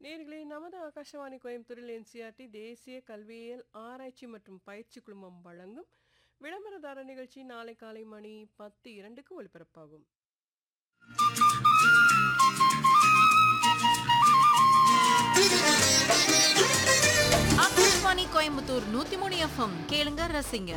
நேர்களே நமது ஆகாஷவாணி கோயம்புத்தூரில் என்சிஆர்டி தேசிய கல்வியியல் ஆராய்ச்சி மற்றும் பயிற்சி குழுமம் வழங்கும் விளம்பரதார நிகழ்ச்சி நாளை காலை மணி பத்து இரண்டுக்கு ஒலிபரப்பாகும் ஆகாஷ்வாணி கோயம்புத்தூர் நூத்தி மூணு எஃப்எம் கேளுங்க ரசிங்க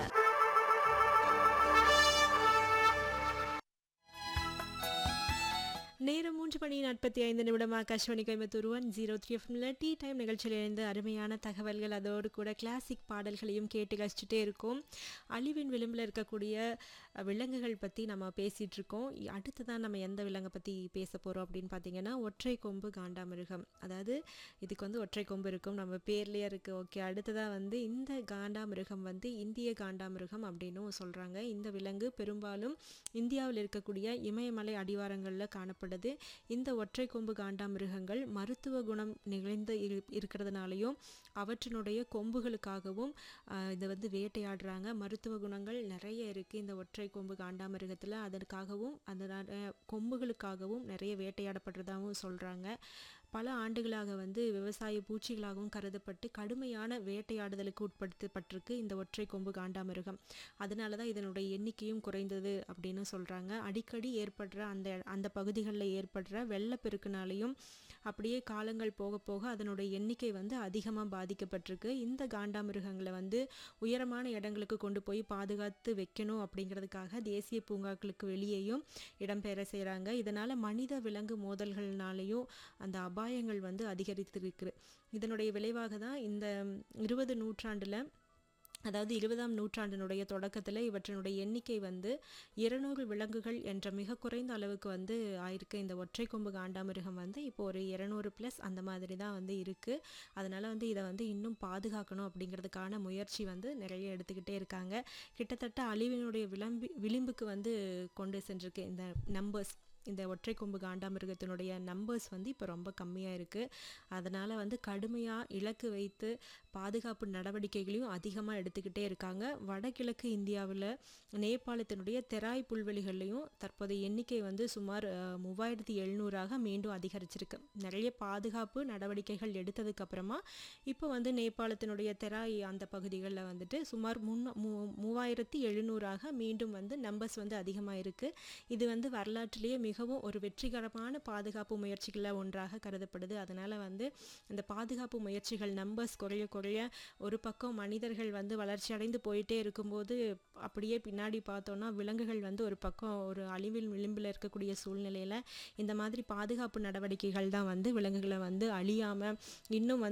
நேரம் மூன்று மணி நாற்பத்தி ஐந்து நிமிடம் Akashvani Coimbatore one zero three எஃப்எம்ல டீ டைம் நிகழ்ச்சியிலிருந்து அருமையான தகவல்கள் அதோடு கூட கிளாசிக் பாடல்களையும் கேட்டு கழிச்சிட்டே இருக்கோம் அழிவின் விளிம்பில் இருக்கக்கூடிய அஹ், விலங்குகள் பற்றி நம்ம பேசிகிட்டு இருக்கோம் இ- அடுத்ததான் நம்ம எந்த விலங்கை பற்றி பேச போகிறோம் அப்படின்னு பார்த்தீங்கன்னா ஒற்றை கொம்பு காண்டாமிருகம் அதாவது இதுக்கு வந்து ஒற்றை கொம்பு இருக்கும் நம்ம பேர்லேயே இருக்குது ஓகே அடுத்ததாக வந்து இந்த காண்டாமிருகம் வந்து இந்திய காண்டாமிருகம் அப்படின்னும் சொல்கிறாங்க இந்த விலங்கு பெரும்பாலும் இந்தியாவில் இருக்கக்கூடிய இமயமலை அடிவாரங்களில் காணப்படுது இந்த ஒற்றை கொம்பு காண்டாமிருகங்கள் மருத்துவ குணம் நிகழ்ந்து இரு இருக்கிறதுனாலையும் அவற்றினுடைய கொம்புகளுக்காகவும் ஆஹ், இதை வந்து வேட்டையாடுறாங்க மருத்துவ குணங்கள் நிறைய இருக்குது இந்த ஒற்றை கொம்பு காண்டாமிருகத்தில் அதற்காகவும் அந்த கொம்புகளுக்காகவும் நிறைய வேட்டையாடப்படுறதாகவும் சொல்கிறாங்க பல ஆண்டுகளாக வந்து விவசாய பூச்சிகளாகவும் கருதப்பட்டு கடுமையான வேட்டையாடுதலுக்கு உட்படுத்தப்பட்டிருக்கு இந்த ஒற்றை கொம்பு காண்டாமிருகம் அதனால தான் இதனுடைய எண்ணிக்கையும் குறைந்தது அப்படின்னு சொல்கிறாங்க அடிக்கடி ஏற்படுற அந்த அந்த பகுதிகளில் ஏற்படுற வெள்ளப்பெருக்குனாலையும் அப்படியே காலங்கள் போக போக அதனுடைய எண்ணிக்கை வந்து அதிகமாக பாதிக்கப்பட்டிருக்கு இந்த காண்டாமிருகங்களை வந்து உயரமான இடங்களுக்கு கொண்டு போய் பாதுகாத்து வைக்கணும் அப்படிங்கிறதுக்காக தேசிய பூங்காக்களுக்கு வெளியேயும் இடம்பெற செய்கிறாங்க இதனால் மனித விலங்கு மோதல்கள்னாலையும் அந்த அபாயங்கள் வந்து அதிகரித்திருக்கு இதனுடைய விளைவாக தான் இந்த இருபது நூற்றாண்டில் அதாவது இருபதாம் நூற்றாண்டினுடைய தொடக்கத்தில் இவற்றினுடைய எண்ணிக்கை வந்து இருநூறு விலங்குகள் என்ற மிக குறைந்த அளவுக்கு வந்து ஆயிருக்கு இந்த ஒற்றை கொம்பு காண்டாமிருகம் வந்து இப்போ ஒரு இருநூறு ப்ளஸ் அந்த மாதிரி தான் வந்து இருக்குது அதனால் வந்து இதை வந்து இன்னும் பாதுகாக்கணும் அப்படிங்கிறதுக்கான முயற்சி வந்து நிறைய எடுத்துக்கிட்டே இருக்காங்க கிட்டத்தட்ட அழிவினுடைய விளம்பி விளிம்புக்கு வந்து கொண்டு சென்றிருக்கு இந்த நம்பர்ஸ் இந்த ஒற்றை கொம்பு காண்டாமிருகத்தினுடைய நம்பர்ஸ் வந்து இப்போ ரொம்ப கம்மியாக இருக்குது அதனால் வந்து கடுமையாக இலக்கு வைத்து பாதுகாப்பு நடவடிக்கைகளையும் அதிகமாக எடுத்துக்கிட்டே இருக்காங்க வடகிழக்கு இந்தியாவில் நேபாளத்தினுடைய தெராய் புல்வெளிகள்லையும் தற்போதைய எண்ணிக்கை வந்து சுமார் அஹ், மூவாயிரத்தி எழுநூறாக மீண்டும் அதிகரிச்சிருக்கு நிறைய பாதுகாப்பு நடவடிக்கைகள் எடுத்ததுக்கு அப்புறமா இப்போ வந்து நேபாளத்தினுடைய தெராய் அந்த பகுதிகளில் வந்துட்டு சுமார் முன் மூ மூவாயிரத்தி எழுநூறாக மீண்டும் வந்து நம்பர்ஸ் வந்து அதிகமாக இருக்குது இது வந்து வரலாற்றிலேயே மிகவும் ஒரு வெற்றிகரமான பாதுகாப்பு முயற்சிகளில் ஒன்றாக கருதப்படுது அதனால் வந்து இந்த பாதுகாப்பு முயற்சிகள் நம்பர்ஸ் குறைய குறைய ஒரு பக்கம் மனிதர்கள் வந்து வளர்ச்சி அடைந்து போயிட்டே இருக்கும்போது அப்படியே பின்னாடி பார்த்தோன்னா விலங்குகள் வந்து ஒரு பக்கம் ஒரு அழிவில் விளிம்பில் இருக்கக்கூடிய சூழ்நிலையில் இந்த மாதிரி பாதுகாப்பு நடவடிக்கைகள் தான் வந்து விலங்குகளை வந்து அழியாமல் இன்னும் வந்து